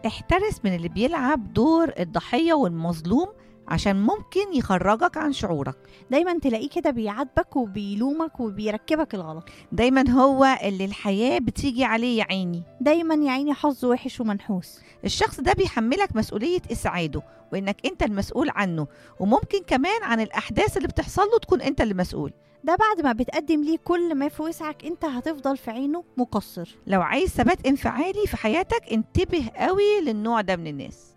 احترس من اللي بيلعب دور الضحية والمظلوم عشان ممكن يخرجك عن شعورك دايما تلاقيه كده بيعاتبك وبيلومك وبيركبك الغلط دايما هو اللي الحياة بتيجي عليه يا عيني دايما يا عيني حظه وحش ومنحوس الشخص ده بيحملك مسؤولية إسعاده وإنك أنت المسؤول عنه وممكن كمان عن الأحداث اللي بتحصل له تكون أنت اللي مسؤول ده بعد ما بتقدم ليه كل ما في وسعك انت هتفضل في عينه مقصر لو عايز ثبات انفعالي في حياتك انتبه قوي للنوع ده من الناس